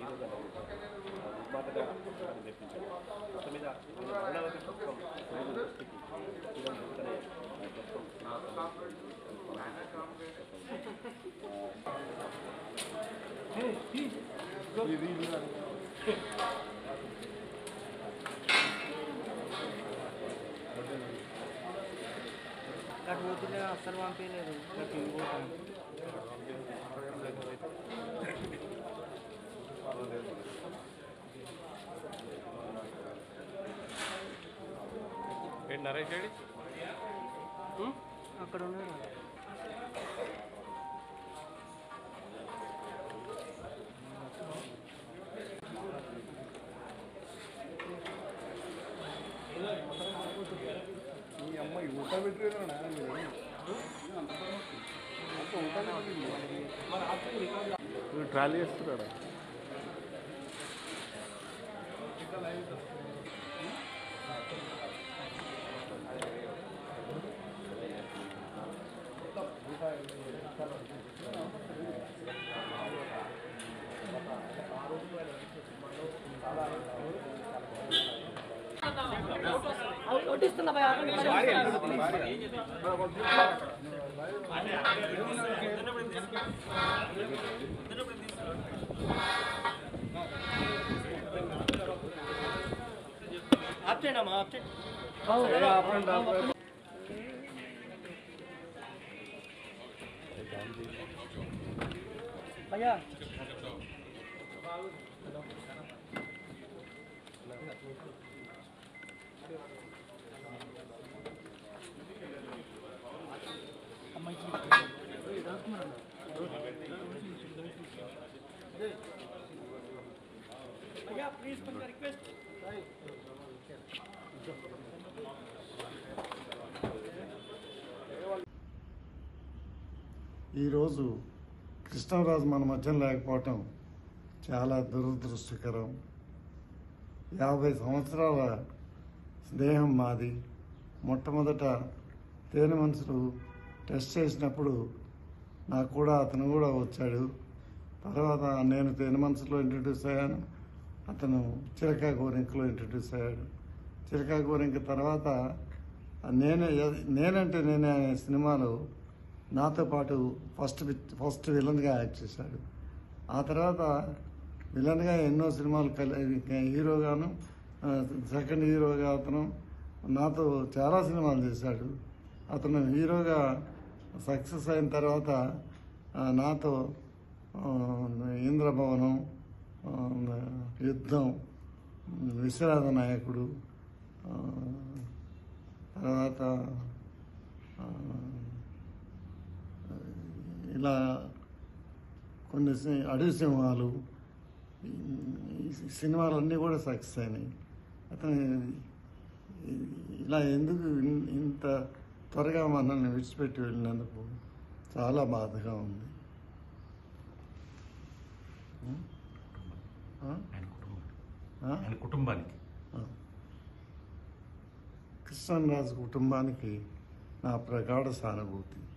ఈరోజు అలా నిర్మాతగా అది తెప్పించారు మొత్తం మీద అమరావతి పుస్తకం ప్రజల దృష్టికి తీరం వెంటనే ఆ పుస్తకం అటు పోతుండే అస్సలు పంపించలేదు అటు ఇటు పోతాను ఏంటి నరేష్ రెడ్డి అక్కడ ఉన్నాడు ట్రాలీ వేస్తున్నాడా భయ్యా ప్లీజ్ కొంచెం రిక్వెస్ట్ ఈరోజు కృష్ణరాజు మన మధ్య లేకపోవటం చాలా దురదృష్టకరం యాభై సంవత్సరాల స్నేహం మాది మొట్టమొదట తేనె మనుషులు టెస్ట్ చేసినప్పుడు నాకు కూడా అతను కూడా వచ్చాడు తర్వాత నేను తేనె మనసులో ఇంట్రడ్యూస్ అయ్యాను అతను చిలకా గోరింకలో ఇంట్రడ్యూస్ అయ్యాడు చిలకా గోరింక తర్వాత నేనే నేనంటే నేనే అనే సినిమాలో నాతో పాటు ఫస్ట్ పిక్- ఫస్ట్ విలన్గా యాక్ట్ చేశాడు ఆ తర్వాత విలన్గా ఎన్నో సినిమాలు కలి హీరోగాను ఆ, సెకండ్ హీరోగా అతను నాతో చాలా సినిమాలు చేశాడు అతను హీరోగా సక్సెస్ అయిన తర్వాత ఆ, నాతో ఆ, ఇంద్రభవనం ఆ, యుద్ధం విశ్వనాథ నాయకుడు ఆ, తర్వాత ఆ, ఇలా కొన్ని సి- అడవి సింహాలు ఈ సినిమాలన్నీ కూడా సక్సెస్ అయినాయి అతను ఇలా ఎందుకు ఇన్- ఇంత త్వరగా మనల్ని విడిచిపెట్టి వెళ్ళినందుకు చాలా బాధగా ఉంది ఆ? ఆ? ఆయన కుటుంబానికి ఆ. కృష్ణరాజు కుటుంబానికి నా ప్రగాఢ సానుభూతి